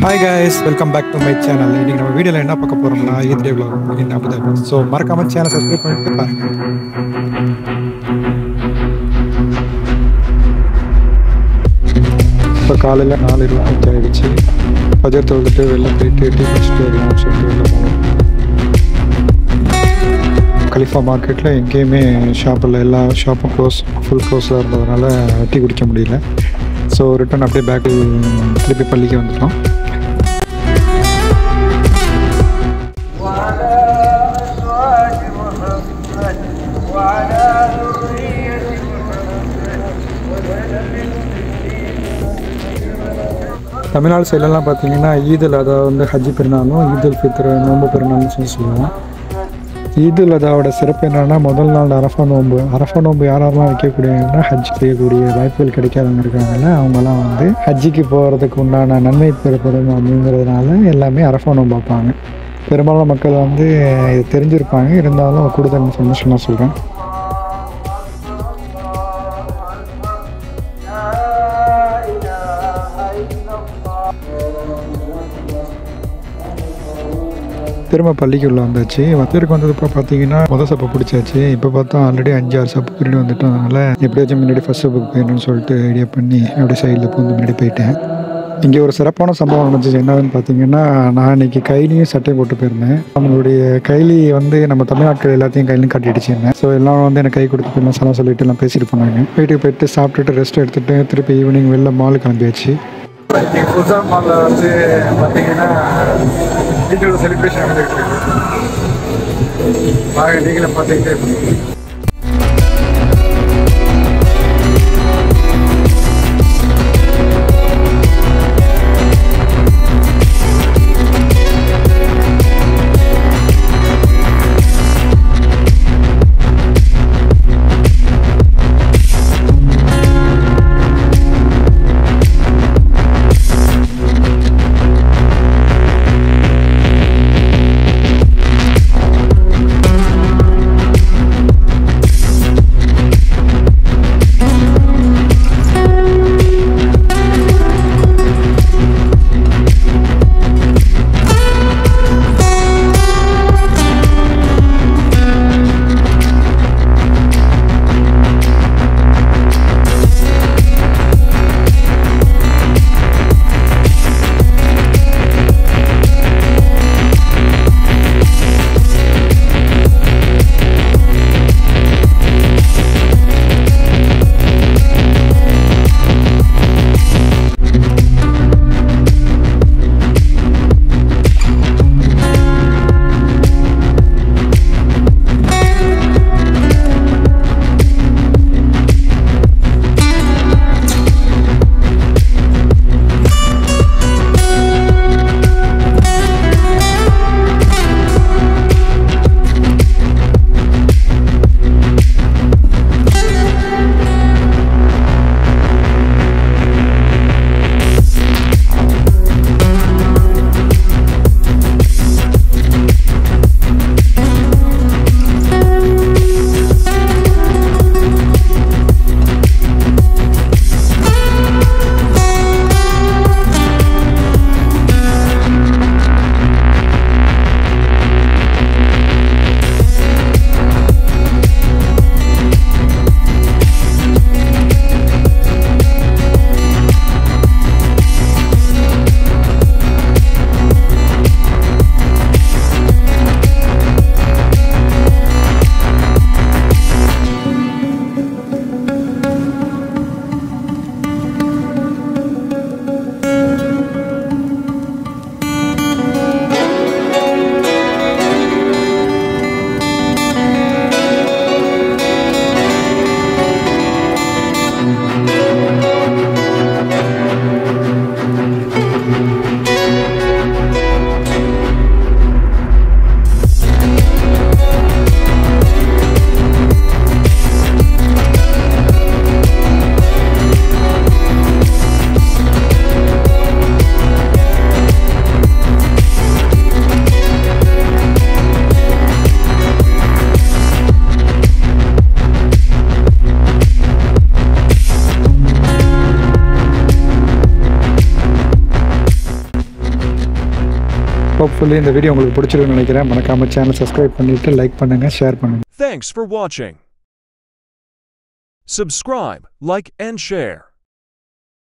Hi guys welcome back to my channel இன்னைக்கு நம்ம வீடியோவில் என்ன பார்க்க போறோம்னா ஈத்ரே vlog இன் அபுதாபி ஸோ மறக்காம சேனல் சப்ஸ்கிரைப் பண்ணிட்டு பாருங்க இப்போ காலையில் நாலு இருபத்தஞ்சு ஆயிடுச்சு பஜர் தொழுதுட்டு வெளில போயிட்டு டீ குடிச்சிட்டு வரலாம்னு சொல்லிட்டு வெளில போனோம் கலிஃபா மார்க்கெட்டில் எங்கேயுமே ஷாப்பில் எல்லா ஷாப்பும் க்ளோஸ் ஃபுல் க்ளோஸில் இருந்ததுனால டீ குடிக்க முடியல ஸோ ரிட்டன் அப்படியே பேக்கு திருப்பி பள்ளிக்கு வந்துட்டோம் وعلى أزواج محمد وعلى ذرية محمد وسلم தமிழ்நாடு சைட்லலாம் பார்த்தீங்கன்னா ஈதுல் அதாவது வந்து ஹஜ்ஜி பெருநாளும் ஈதுல் ஃபித்ர் நோன்பு பெருநாள்னு சொல்லி சொல்லுவோம் ஈதுல் அதாவோட சிறப்பு என்னன்னா முதல் நாள் அரஃபா நோன்பு அரஃபா நோன்பு யாரெல்லாம் வைக்கக்கூடியவங்கன்னா ஹஜ் செய்யக்கூடிய வாய்ப்புகள் கிடைக்காதவங்க இருக்காங்கல்ல அவங்கெல்லாம் வந்து ஹஜ்ஜிக்கு போகிறதுக்கு உண்டான நன்மை பெறப்படும் அப்படிங்கிறதுனால எல்லாமே அரஃபா நோன்பு வைப்பாங்க பெரும்பாலான மக்கள் வந்து இது தெரிஞ்சிருப்பாங்க இருந்தாலும் கூடுதல் இன்ஃபர்மேஷன் நான் சொல்கிறேன் திரும்ப பள்ளிக்குள்ளே வந்தாச்சு வந்ததுக்கு வந்தது இப்போ பார்த்தீங்கன்னா முதல் சப்பை பிடிச்சாச்சு இப்போ பார்த்தா ஆல்ரெடி அஞ்சு ஆறு சப்பு பின்னாடி வந்துட்டோம் அதனால் எப்படியாச்சும் முன்னாடி ஃபஸ்ட் சப்புக்கு போயிடணும்னு சொல்லிட்டு ஐடியா பண்ணி அப்படியே சைடில் பூந்து முன்னாடி போயிட்டேன் இங்கே ஒரு சிறப்பான சம்பவம் நடந்துச்சு என்னதுன்னு பார்த்தீங்கன்னா நான் இன்னைக்கு கைலியும் சட்டை போட்டு போயிருந்தேன் நம்மளுடைய கைலி வந்து நம்ம தமிழ்நாட்கள் எல்லாத்தையும் கையிலையும் கட்டிடுச்சு என்ன ஸோ எல்லாம் வந்து எனக்கு கை கொடுத்து போயிடலாம் சலாம் சொல்லிட்டு எல்லாம் பேசிட்டு போனாங்க வீட்டுக்கு போயிட்டு சாப்பிட்டுட்டு ரெஸ்ட் எடுத்துட்டு திருப்பி ஈவினிங் வெளில மால் கிளம்பியாச்சு புதுசா மாலில் வந்து பார்த்தீங்கன்னா வீட்டோட செலிப்ரேஷன் நடந்துகிட்டு இருக்கு வாங்க நீங்களும் பார்த்துக்கிட்டே இருக்கீங்க ஹோப்ஃபுல்லி இந்த வீடியோ உங்களுக்கு பிடிச்சிருக்குன்னு நினைக்கிறேன் மறக்காம சேனல் சப்ஸ்கிரைப் பண்ணிவிட்டு லைக் பண்ணுங்கள் ஷேர் பண்ணுங்கள் Thanks for watching. Subscribe, like, and share.